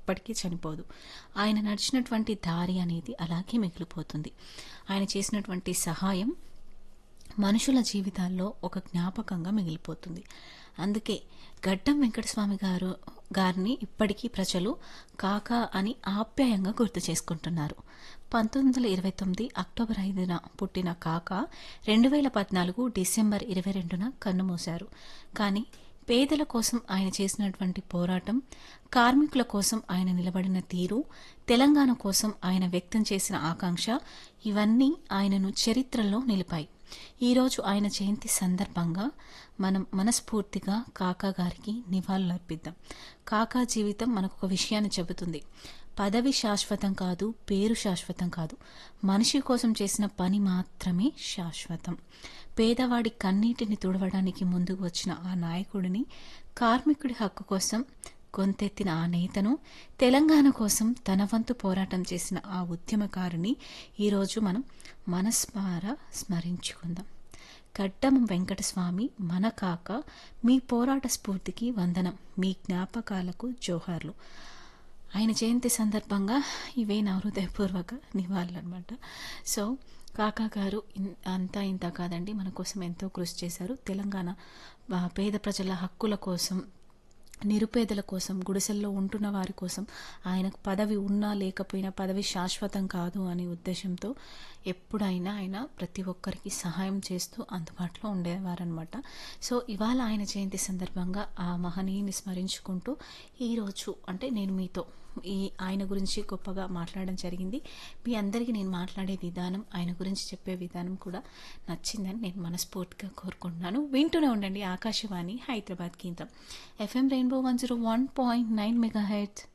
ఎప్పటికీ చనిపోదు ఆయన నడిచినటువంటి దారి అనేది అలాగే మిగిలిపోతుంది ఆయన చేసినటువంటి సహాయం మనుషుల జీవితాల్లో ఒక జ్ఞాపకంగా మిగిలిపోతుంది అందుకే గడ్డం వెంకటస్వామి గారు గారిని ఇప్పటికీ ప్రజలు కాకా అని ఆప్యాయంగా గుర్తు చేసుకుంటున్నారు పంతొమ్మిది వందల ఇరవై తొమ్మిది అక్టోబర్ ఐదున పుట్టిన కాక రెండు వేల పద్నాలుగు డిసెంబర్ ఇరవై రెండున కన్నుమూశారు కానీ పేదల కోసం ఆయన చేసినటువంటి పోరాటం కార్మికుల కోసం ఆయన నిలబడిన తీరు తెలంగాణ కోసం ఆయన వ్యక్తం చేసిన ఆకాంక్ష ఇవన్నీ ఆయనను చరిత్రలో నిలిపాయి ఈరోజు ఆయన జయంతి సందర్భంగా మనం మనస్ఫూర్తిగా కాకా గారికి నివాళులర్పిద్దాం కాకా జీవితం మనకు ఒక విషయాన్ని చెబుతుంది పదవి శాశ్వతం కాదు పేరు శాశ్వతం కాదు మనిషి కోసం చేసిన పని మాత్రమే శాశ్వతం పేదవాడి కన్నీటిని తుడవడానికి ముందుకు వచ్చిన ఆ నాయకుడిని కార్మికుడి హక్కు కోసం గొంతెత్తిన ఆ నేతను తెలంగాణ కోసం తన వంతు పోరాటం చేసిన ఆ ఉద్యమకారుని ఈరోజు మనం మనస్మార స్మరించుకుందాం గడ్డం వెంకటస్వామి మన కాక మీ పోరాట స్ఫూర్తికి వందనం మీ జ్ఞాపకాలకు జోహార్లు ఆయన జయంతి సందర్భంగా ఇవే నా హృదయపూర్వక నివాళులు అనమాట సో కాకా గారు ఇన్- అంతా ఇంత కాదండి మన కోసం ఎంతో కృషి చేశారు తెలంగాణ ఆ, పేద ప్రజల హక్కుల కోసం నిరుపేదల కోసం గుడిసెల్లో ఉంటున్న వారి కోసం ఆయనకు పదవి ఉన్నా లేకపోయినా పదవి శాశ్వతం కాదు అనే ఉద్దేశంతో ఎప్పుడైనా ఆయన ప్రతి ఒక్కరికి సహాయం చేస్తూ అందుబాటులో ఉండేవారనమాట సో ఇవాళ ఆయన జయంతి సందర్భంగా ఆ మహనీయుని స్మరించుకుంటూ ఈరోజు అంటే నేను మీతో ఈ ఆయన గురించి గొప్పగా మాట్లాడడం జరిగింది మీ అందరికీ నేను మాట్లాడే విధానం ఆయన గురించి చెప్పే విధానం కూడా నచ్చిందని నేను మనస్ఫూర్తిగా కోరుకుంటున్నాను వింటూనే ఉండండి ఆకాశవాణి హైదరాబాద్ కేంద్రం FM Rainbow one zero one point nine mega heads